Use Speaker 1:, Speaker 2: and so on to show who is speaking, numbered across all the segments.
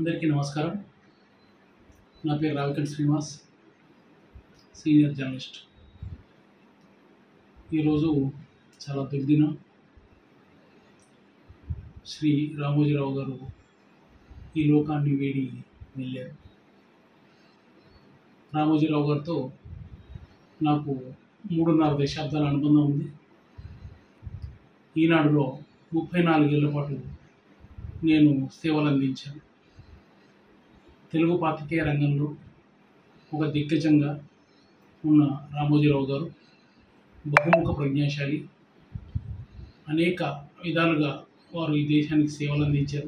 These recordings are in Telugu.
Speaker 1: అందరికీ నమస్కారం నా పేరు రావికంఠ శ్రీనివాస్ సీనియర్ జర్నలిస్ట్ ఈరోజు చాలా దుర్దినం శ్రీ రామోజీరావు గారు ఈ లోకాన్ని వేడి వెళ్ళారు రామోజీరావు గారితో నాకు మూడున్నర దశాబ్దాల అనుబంధం ఉంది ఈనాడులో ముప్పై నాలుగేళ్ల పాటు నేను సేవలు అందించాను తెలుగు పాత్రికేయ రంగంలో ఒక దిగ్గజంగా ఉన్న రామోజీరావు గారు బహుముఖ ప్రజ్ఞాశాలి అనేక విధాలుగా వారు ఈ దేశానికి సేవలు అందించారు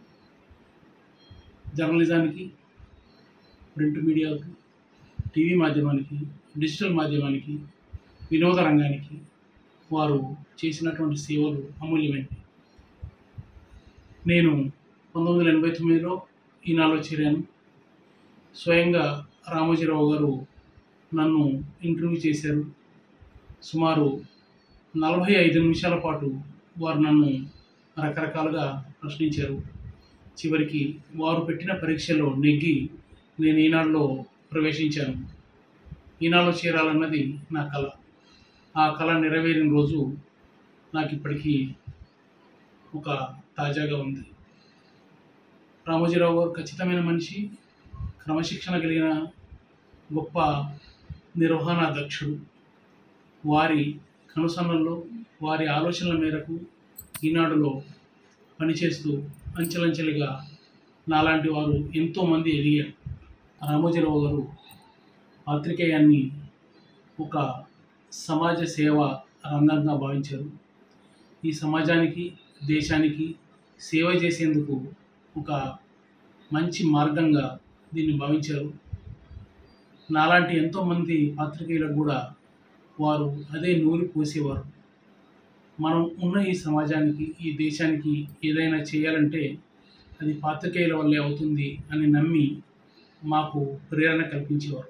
Speaker 1: జర్నలిజానికి ప్రింట్ మీడియాకు టీవీ మాధ్యమానికి డిజిటల్ మాధ్యమానికి వినోద రంగానికి వారు చేసినటువంటి సేవలు అమూల్యమైనవి నేను పంతొమ్మిది వందల ఎనభై తొమ్మిదిలో ఈనాలో చేరాను స్వయంగా రామోజీరావు గారు నన్ను ఇంటర్వ్యూ చేశారు సుమారు నలభై ఐదు నిమిషాల పాటు వారు నన్ను రకరకాలుగా ప్రశ్నించారు చివరికి వారు పెట్టిన పరీక్షలో నెగ్గి నేను ఈనాడులో ప్రవేశించాను ఈనాడులో చేరాలన్నది నా కళ ఆ కళ నెరవేరిన రోజు నాకు ఇప్పటికీ ఒక తాజాగా ఉంది రామోజీరావు గారు ఖచ్చితమైన మనిషి క్రమశిక్షణ కలిగిన గొప్ప నిర్వహణ దక్షుడు వారి కనుసన్నల్లో వారి ఆలోచనల మేరకు ఈనాడులో పనిచేస్తూ అంచెలంచెలుగా నాలాంటి వారు ఎంతోమంది ఎదిగారు రామోజీరావు గారు పాత్రికేయాన్ని ఒక సమాజ సేవ రంగంగా భావించారు ఈ సమాజానికి దేశానికి సేవ చేసేందుకు ఒక మంచి మార్గంగా దీన్ని భావించారు నాలాంటి ఎంతోమంది పాత్రికేయులకు కూడా వారు అదే నూరి పోసేవారు మనం ఉన్న ఈ సమాజానికి ఈ దేశానికి ఏదైనా చేయాలంటే అది పాత్రికేయుల వల్లే అవుతుంది అని నమ్మి మాకు ప్రేరణ కల్పించేవారు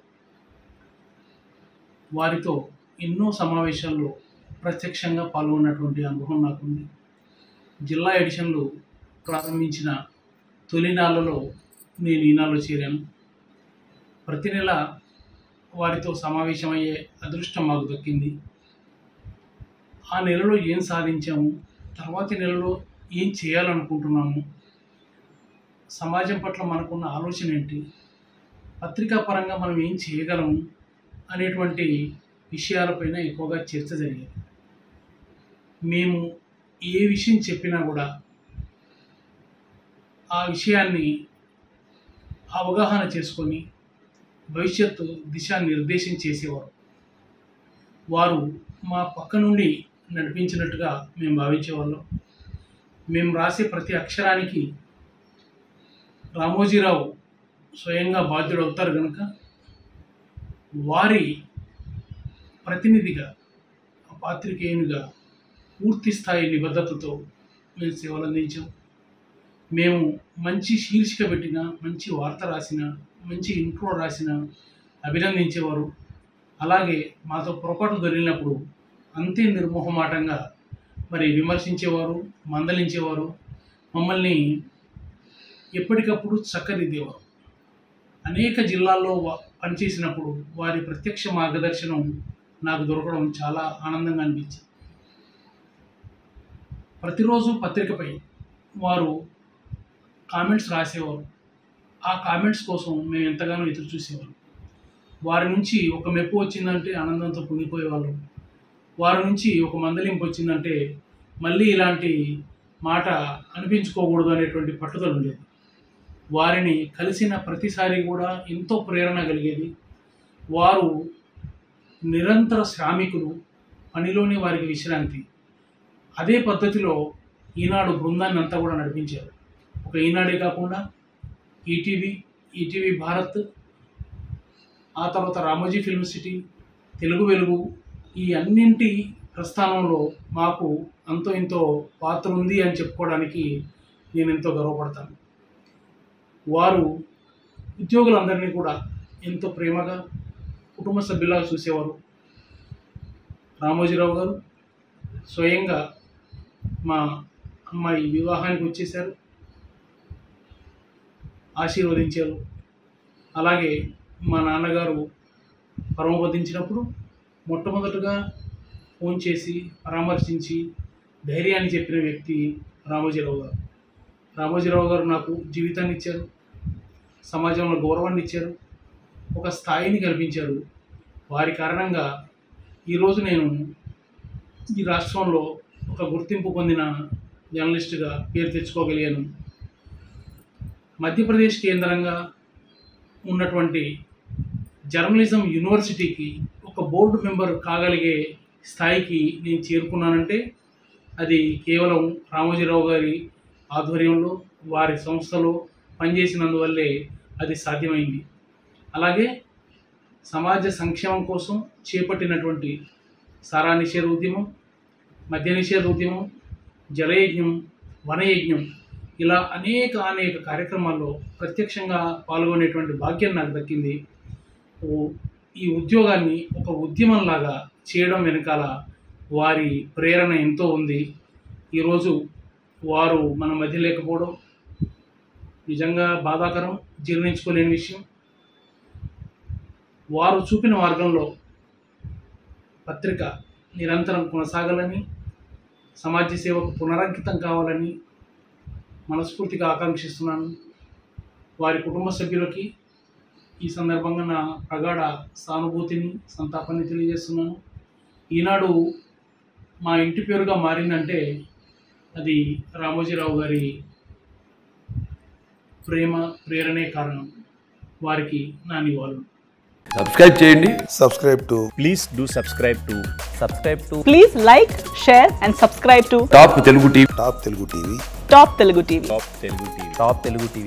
Speaker 1: వారితో ఎన్నో సమావేశాల్లో ప్రత్యక్షంగా పాల్గొన్నటువంటి అనుభవం నాకుంది జిల్లా ఎడిషన్లు ప్రారంభించిన తొలినాళ్ళలో నేను ఈనాలో చేరాను ప్రతి నెల వారితో సమావేశమయ్యే అదృష్టం మాకు దక్కింది ఆ నెలలో ఏం సాధించాము తర్వాతి నెలలో ఏం చేయాలనుకుంటున్నాము సమాజం పట్ల మనకున్న ఆలోచన ఏంటి పత్రికా పరంగా మనం ఏం చేయగలము అనేటువంటి విషయాలపైన ఎక్కువగా చర్చ జరిగేది మేము ఏ విషయం చెప్పినా కూడా ఆ విషయాన్ని అవగాహన చేసుకొని భవిష్యత్తు దిశానిర్దేశం చేసేవారు వారు మా పక్క నుండి నడిపించినట్టుగా మేము భావించేవాళ్ళం మేము రాసే ప్రతి అక్షరానికి రామోజీరావు స్వయంగా బాధ్యుడు అవుతారు కనుక వారి ప్రతినిధిగా పాత్రికేయునిగా పూర్తి స్థాయి నిబద్ధతతో మేము సేవలు అందించాం మేము మంచి శీర్షిక పెట్టిన మంచి వార్త రాసిన మంచి ఇంట్రో రాసిన అభినందించేవారు అలాగే మాతో పొరపాటు దొరికినప్పుడు అంతే నిర్మోహమాటంగా మరి విమర్శించేవారు మందలించేవారు మమ్మల్ని ఎప్పటికప్పుడు చక్కదిద్దేవారు అనేక జిల్లాల్లో వా- పనిచేసినప్పుడు వారి ప్రత్యక్ష మార్గదర్శనం నాకు దొరకడం చాలా ఆనందంగా అనిపించింది ప్రతిరోజు పత్రికపై వారు కామెంట్స్ రాసేవారు ఆ కామెంట్స్ కోసం మేము ఎంతగానో ఎదురు చూసేవాళ్ళం వారి నుంచి ఒక మెప్పు వచ్చిందంటే ఆనందంతో పొంగిపోయేవాళ్ళం వారి నుంచి ఒక మందలింపు వచ్చిందంటే మళ్ళీ ఇలాంటి మాట అనిపించుకోకూడదు అనేటువంటి పట్టుదల ఉండేది వారిని కలిసిన ప్రతిసారి కూడా ఎంతో ప్రేరణ కలిగేది వారు నిరంతర శ్రామికులు పనిలోనే వారికి విశ్రాంతి అదే పద్ధతిలో ఈనాడు బృందాన్ని అంతా కూడా నడిపించారు ఒక ఈనాడే కాకుండా ఈటీవీ ఈటీవీ భారత్ ఆ తర్వాత రామోజీ ఫిల్మ్ సిటీ తెలుగు వెలుగు ఈ అన్నింటి ప్రస్థానంలో మాకు అంతో ఇంతో పాత్ర ఉంది అని చెప్పుకోవడానికి నేను ఎంతో గర్వపడతాను వారు ఉద్యోగులందరినీ కూడా ఎంతో ప్రేమగా కుటుంబ సభ్యులాగా చూసేవారు రామోజీరావు గారు స్వయంగా మా అమ్మాయి వివాహానికి వచ్చేసారు ఆశీర్వదించారు అలాగే మా నాన్నగారు పరమపదించినప్పుడు మొట్టమొదటగా ఫోన్ చేసి పరామర్శించి ధైర్యాన్ని చెప్పిన వ్యక్తి రామోజీరావు గారు రామోజీరావు గారు నాకు జీవితాన్ని ఇచ్చారు సమాజంలో గౌరవాన్ని ఇచ్చారు ఒక స్థాయిని కల్పించారు వారి కారణంగా ఈరోజు నేను ఈ రాష్ట్రంలో ఒక గుర్తింపు పొందిన జర్నలిస్టుగా పేరు తెచ్చుకోగలిగాను మధ్యప్రదేశ్ కేంద్రంగా ఉన్నటువంటి జర్నలిజం యూనివర్సిటీకి ఒక బోర్డు మెంబర్ కాగలిగే స్థాయికి నేను చేరుకున్నానంటే అది కేవలం రామోజీరావు గారి ఆధ్వర్యంలో వారి సంస్థలో పనిచేసినందువల్లే అది సాధ్యమైంది అలాగే సమాజ సంక్షేమం కోసం చేపట్టినటువంటి సారా నిషేధ ఉద్యమం మద్య నిషేధ ఉద్యమం జలయజ్ఞం వనయజ్ఞం ఇలా అనేక అనేక కార్యక్రమాల్లో ప్రత్యక్షంగా పాల్గొనేటువంటి భాగ్యం నాకు దక్కింది ఓ- ఈ ఉద్యోగాన్ని ఒక ఉద్యమంలాగా చేయడం వెనకాల వారి ప్రేరణ ఎంతో ఉంది ఈరోజు వారు మన మధ్య లేకపోవడం నిజంగా బాధాకరం జీర్ణించుకోలేని విషయం వారు చూపిన మార్గంలో పత్రిక నిరంతరం కొనసాగాలని సమాజ సేవకు పునరంకితం కావాలని మనస్ఫూర్తిగా ఆకాంక్షిస్తున్నాను వారి కుటుంబ సభ్యులకి ఈ సందర్భంగా నా ప్రగాఢ సానుభూతిని సంతాపాన్ని తెలియజేస్తున్నాను ఈనాడు మా ఇంటి పేరుగా మారిందంటే అది రామోజీరావు గారి ప్రేమ ప్రేరణే కారణం వారికి నా నివాళులు
Speaker 2: సబ్స్క్రైబ్ చేయండి
Speaker 3: subscribe to
Speaker 4: please do subscribe to subscribe to
Speaker 5: Please like, share, and subscribe to
Speaker 2: Top Telugu TV
Speaker 3: Top Telugu TV.
Speaker 5: Top Telugu TV.
Speaker 4: top telugu tv top telugu tv